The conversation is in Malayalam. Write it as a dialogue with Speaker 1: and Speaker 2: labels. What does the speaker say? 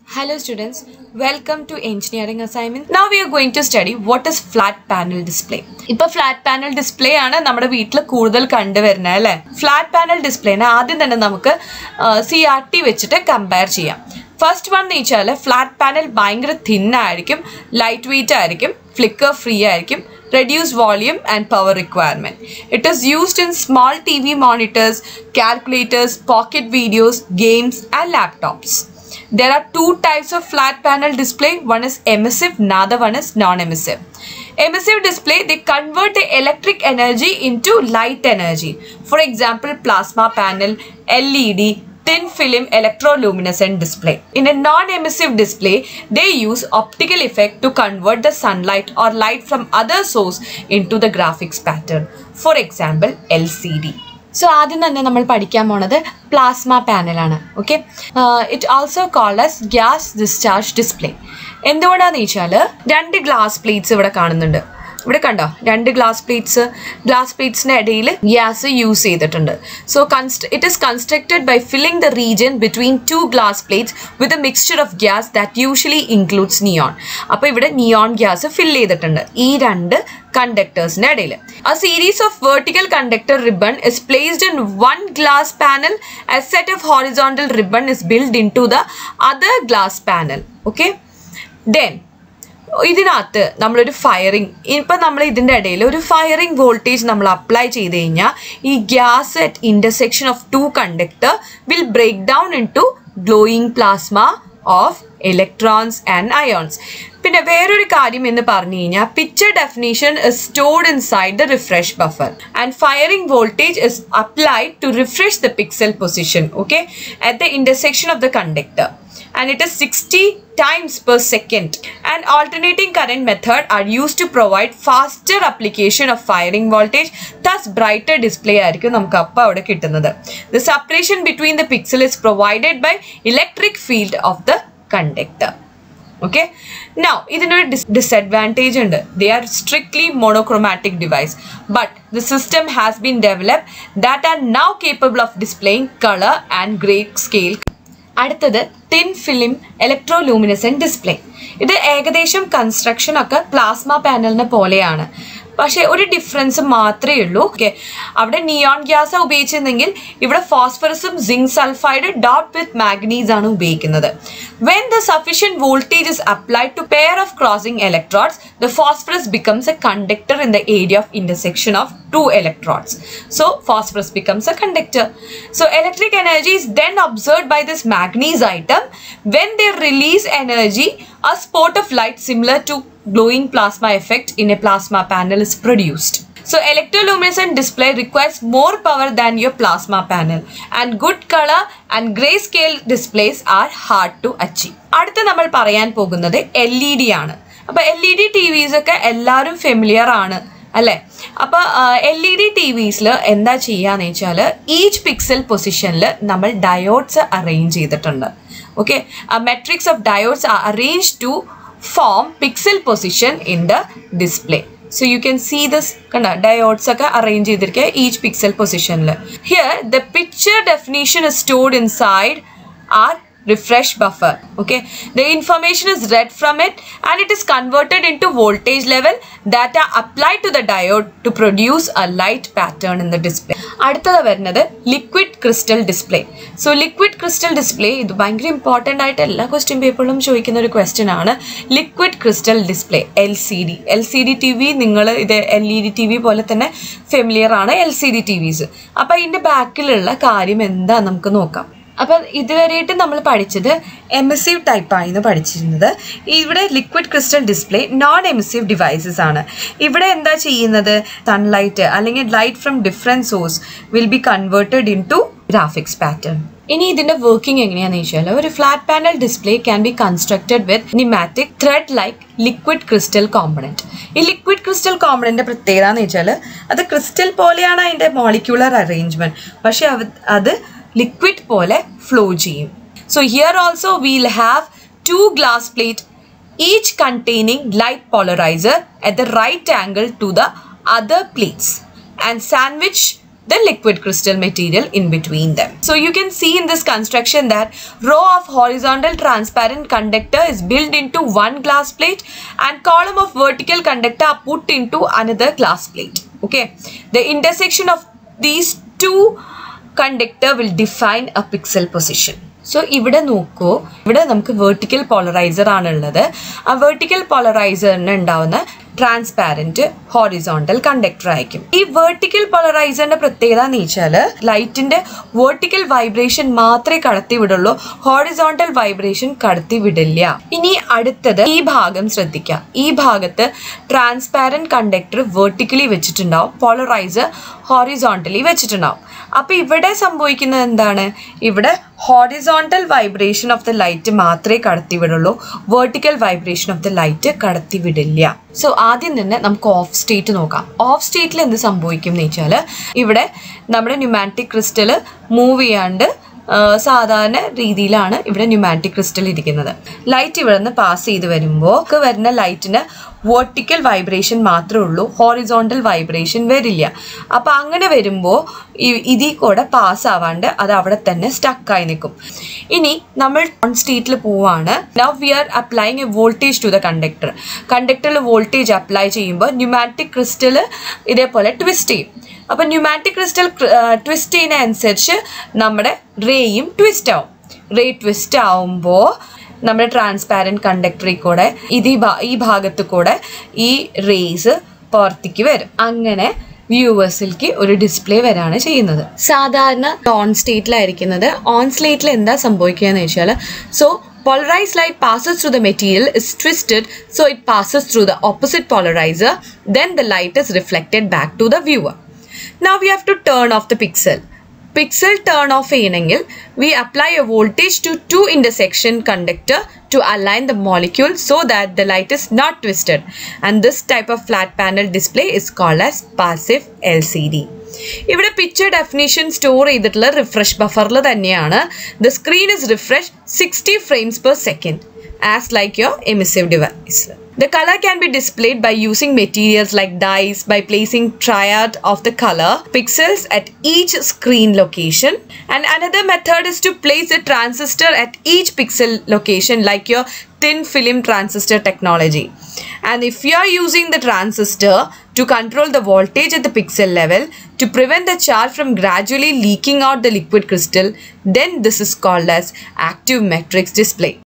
Speaker 1: Hello students, welcome to engineering assignment. Now we are going to study what is flat panel display. ഇപ്പൊ ഫ്ലാറ്റ് പാനൽ ഡിസ്പ്ലേ ആണ് നമ്മുടെ വീട്ടിൽ കൂടുതൽ കണ്ടുവരുന്നത് അല്ലേ ഫ്ലാറ്റ് പാനൽ ഡിസ്പ്ലേനെ ആദ്യം തന്നെ നമുക്ക് സി ആർ ടി വെച്ചിട്ട് കമ്പയർ ചെയ്യാം ഫസ്റ്റ് വൺ എന്ന് വെച്ചാൽ ഫ്ലാറ്റ് പാനൽ ഭയങ്കര തിൻ ആയിരിക്കും ലൈറ്റ് വെയിറ്റ് ആയിരിക്കും ഫ്ലിക്കർ ഫ്രീ ആയിരിക്കും reduced volume and power requirement. It is used in small TV monitors, calculators, pocket videos, games, and laptops. There are two types of flat panel display. One is emissive, another one is non-emissive. Emissive display, they convert the electric energy into light energy. For example, plasma panel, LED, thin film electroluminescent display. In a non-emissive display, they use optical effect to convert the sunlight or light from other source into the graphics pattern. For example, LCD. So ആദ്യം തന്നെ നമ്മൾ പഠിക്കാൻ പോണത് പ്ലാസ്മ പാനലാണ് okay it also called as gas discharge display എന്തുകൊണ്ടാന്ന് വെച്ചാൽ രണ്ട് ഗ്ലാസ് പ്ലേറ്റ്സ് ഇവിടെ കാണുന്നുണ്ട് ഇവിടെ കണ്ടോ രണ്ട് ഗ്ലാസ് പ്ലേറ്റ്സ് ഗ്ലാസ് പ്ലേറ്റ്സിന് ഇടയിൽ ഗ്യാസ് യൂസ് ചെയ്തിട്ടുണ്ട് സോ കൺസ്റ്റ് it is constructed by filling the region between two glass plates with a mixture of gas that usually includes neon അപ്പോൾ ഇവിടെ നിയോൺ ഗ്യാസ് ഫിൽ ചെയ്തിട്ടുണ്ട് ഈ രണ്ട് കണ്ടക്ടേഴ്സിന്റെ ഇടയിൽ A series of vertical conductor ribbon is placed in one glass panel. A set of horizontal ribbon is built into the other glass panel. Okay. Then ഇതിനകത്ത് നമ്മളൊരു ഫയറിംഗ് ഇപ്പം നമ്മൾ ഇതിൻ്റെ ഇടയിൽ ഒരു ഫയറിംഗ് വോൾട്ടേജ് നമ്മൾ അപ്ലൈ ചെയ്ത് കഴിഞ്ഞാൽ ഈ gas at intersection of two conductor will break down into glowing plasma of electrons and ions പിന്നെ വേറൊരു കാര്യം എന്ന് പറഞ്ഞു കഴിഞ്ഞാൽ picture definition is stored inside the refresh buffer and firing voltage is applied to refresh the pixel position okay at the intersection of the conductor and it is 60 times per second. And alternating current method are used to provide faster application of firing voltage, thus brighter display ആയിരിക്കും നമുക്ക് അപ്പോൾ അവിടെ കിട്ടുന്നത് The separation between the pixel is provided by electric field of the conductor. Okay now ഇതിനൊരു ഡിസഡ്വാൻറ്റേജ് ഉണ്ട് they are strictly monochromatic device but the system has been develop that are now capable of displaying colour and grey scale അടുത്തത് തിൻ ഫിലിം ഇലക്ട്രോലൂമിനസെന്റ് ഡിസ്പ്ലേ ഇത് ഏകദേശം കൺസ്ട്രക്ഷൻ ഒക്കെ പ്ലാസ്മ പാനലിനെ പോലെയാണ് പക്ഷേ ഒരു ഡിഫറൻസ് മാത്രമേ ഉള്ളൂ ഓക്കെ അവിടെ നിയോൺ ഗ്യാസ് ഉപയോഗിച്ചിരുന്നെങ്കിൽ ഇവിടെ ഫോസ്ഫറസും zinc sulphide dot with manganese ആണ് ഉപയോഗിക്കുന്നത് when the sufficient voltage is applied to pair of crossing electrodes the phosphorus becomes a conductor in the area of intersection of two electrons. So phosphorus becomes a conductor. So electric energy is then observed by this manganese item. When they release energy, a spot of light similar to glowing plasma effect in a plasma panel is produced. So electroluminescent display requires more power than your plasma panel and good color and grayscale displays are hard to achieve. അടുത്ത നമ്മൾ പറയാൻ പോകുന്നത് എൽ ഇ ഡി ആണ് അപ്പോൾ L E D T Vs ഒക്കെ എല്ലാവരും ഫെമിലിയർ ആണ് അല്ലേ അപ്പോൾ എൽ ഇ ഡി ടി വിസിൽ എന്താ ചെയ്യാന്ന് വെച്ചാൽ ഈച്ച് പിക്സൽ പൊസിഷനിൽ നമ്മൾ ഡയോഡ്സ് അറേഞ്ച് ചെയ്തിട്ടുണ്ട് okay matrix of diodes are arrange to form pixel position in the display so you can see this കണ്ട ഡയോഡ്സ് ഒക്കെ അറേഞ്ച് ചെയ്തിരിക്കുക ഈച്ച് പിക്സൽ പൊസിഷനിൽ here the picture definition is stored inside our refresh buffer okay the information is read from it and it is converted into voltage level that are applied to the diode to produce a light pattern in the display അടുത്തത് വരുന്നത് liquid crystal display so liquid crystal display ഇത് ഭയങ്കര ഇമ്പോർട്ടൻ്റ് ആയിട്ട് എല്ലാ ക്വസ്റ്റ്യൻ പേപ്പറിലും ചോദിക്കുന്ന ഒരു ക്വസ്റ്റ്യൻ ആണ് liquid crystal display L C D L C D T V നിങ്ങൾ ഇത് L E D T V പോലെ തന്നെ ഫെമിലിയർ ആണ് L C D T Vs അപ്പോൾ അതിൻ്റെ ബാക്കിലുള്ള കാര്യം എന്താ നമുക്ക് നോക്കാം അപ്പം ഇതുവരെയായിട്ട് നമ്മൾ പഠിച്ചത് എമിസീവ് ടൈപ്പായിരുന്നു പഠിച്ചിരുന്നത് ഇവിടെ liquid crystal display non emissive devices ആണ് ഇവിടെ എന്താ ചെയ്യുന്നത് സൺലൈറ്റ് അല്ലെങ്കിൽ light from different source will be converted into graphics pattern ഇനി ഇതിന്റെ വർക്കിംഗ് എങ്ങനെയാണെന്ന് വെച്ചാൽ ഒരു flat panel display can be constructed with nematic thread like liquid crystal component ഈ ലിക്വിഡ് ക്രിസ്റ്റൽ കോമ്പണൻ്റെ പ്രത്യേകത എന്ന് വെച്ചാൽ അത് ക്രിസ്റ്റൽ പോലെയാണ് അതിൻ്റെ മോളിക്യുലർ അറേഞ്ച്മെൻറ്റ് പക്ഷെ അത് ലിക്വിഡ് പോലെ ഫ്ലോ ചെയ്യും so here also we'll have two glass plate each containing light polariser at the right angle to the other plates and sandwich the liquid crystal material in between them. So you can see in this construction that row of horizontal transparent conductor is built into one glass plate and column of vertical conductor are put into another glass plate. Okay, the intersection of these two conductor will define a pixel position. So ഇവിടെ നോക്കൂ ഇവിടെ നമുക്ക് വെർട്ടിക്കൽ പോളറൈസർ ആണുള്ളത് ആ വെർട്ടിക്കൽ പോളറൈസറിന് ഉണ്ടാവുന്ന ട്രാൻസ്പാരന്റ് ഹോറിസോണ്ടൽ കണ്ടക്ടർ ആയിരിക്കും ഈ വെർട്ടിക്കൽ പോളറൈസറിന്റെ പ്രത്യേകത എന്ന് വെച്ചാൽ ലൈറ്റിന്റെ വെർട്ടിക്കൽ വൈബ്രേഷൻ മാത്രമേ കടത്തി വിടുള്ളൂ ഹോറിസോണ്ടൽ വൈബ്രേഷൻ കടത്തി വിടില്ല ഇനി അടുത്തത് ഈ ഭാഗം ശ്രദ്ധിക്കുക ഈ ഭാഗത്ത് ട്രാൻസ്പാരന്റ് കണ്ടക്ടർ വെർട്ടിക്കലി വെച്ചിട്ടുണ്ടാവും പോളറൈസർ ഹോറിസോണ്ടലി വെച്ചിട്ടുണ്ടാവും അപ്പൊ ഇവിടെ സംഭവിക്കുന്നത് എന്താണ് ഇവിടെ horizontal vibration of the light മാത്രമേ കടത്തിവിടുള്ളൂ vertical vibration of the light കടത്തിവിടില്ല സോ ആദ്യം തന്നെ നമുക്ക് ഓഫ് സ്റ്റേറ്റ് നോക്കാം ഓഫ് സ്റ്റേറ്റിൽ എന്ത് സംഭവിക്കും എന്ന് വെച്ചാൽ ഇവിടെ നമ്മുടെ ന്യൂമാറ്റിക് ക്രിസ്റ്റൽ മൂവ് ചെയ്യാണ്ട് സാധാരണ രീതിയിലാണ് ഇവിടെ ന്യൂമാറ്റിക് ക്രിസ്റ്റൽ ഇരിക്കുന്നത് ലൈറ്റ് ഇവിടെ നിന്ന് പാസ് ചെയ്ത് വരുമ്പോൾ വരുന്ന ലൈറ്റിന് വെർട്ടിക്കൽ വൈബ്രേഷൻ മാത്രമേ ഉള്ളൂ ഹോറിസോണ്ടൽ വൈബ്രേഷൻ വരില്ല അപ്പം അങ്ങനെ വരുമ്പോൾ ഇതിൽ കൂടെ പാസ് ആവാണ്ട് അത് അവിടെ തന്നെ സ്റ്റക്കായി നിൽക്കും ഇനി നമ്മൾ ഓൺ സ്റ്റേറ്റിൽ പോവാണ് now we are applying a voltage to the conductor കണ്ടക്ടറിൽ വോൾട്ടേജ് അപ്ലൈ ചെയ്യുമ്പോൾ ന്യൂമാറ്റിക് ക്രിസ്റ്റൽ ഇതേപോലെ ട്വിസ്റ്റ് ചെയ്യും അപ്പം ന്യൂമാറ്റിക് ക്രിസ്റ്റൽ ട്വിസ്റ്റ് ചെയ്യുന്ന അനുസരിച്ച് നമ്മുടെ റേയും ട്വിസ്റ്റ് ആവും റേ ട്വിസ്റ്റ് ആവുമ്പോൾ നമ്മുടെ ട്രാൻസ്പാരൻറ്റ് കണ്ടക്ടറിൽ കൂടെ ഇത് ഈ ഭാ ഈ ഭാഗത്ത് കൂടെ ഈ റേസ് പുറത്തേക്ക് വരും അങ്ങനെ വ്യൂവേഴ്സിലേക്ക് ഒരു ഡിസ്പ്ലേ വരാണ് ചെയ്യുന്നത് സാധാരണ ഓൺ സ്റ്റേറ്റിലായിരിക്കുന്നത് ഓൺ സ്റ്റേറ്റിൽ എന്താ സംഭവിക്കുക എന്ന് വെച്ചാൽ so polarized light passes through the material is twisted so it passes through the opposite polarizer then the light is reflected back to the viewer now we have to turn off the pixel pixel turn off ചെയ്യണമെങ്കിൽ we apply a voltage to two intersection conductor to align the molecule so that the light is not twisted and this type of flat panel display is called as passive LCD ഇവിടെ പിക്ചർ ഡെഫിനേഷൻ സ്റ്റോർ ചെയ്തിട്ടുള്ള റിഫ്രഷ് ബഫറിൽ തന്നെയാണ് the screen is refresh sixty frames per second as like your emissive device The color can be displayed by using materials like dyes by placing triad of the color pixels at each screen location. And another method is to place a transistor at each pixel location like your thin film transistor technology. And if you are using the transistor to control the voltage at the pixel level to prevent the charge from gradually leaking out the liquid crystal, then this is called as active matrix display.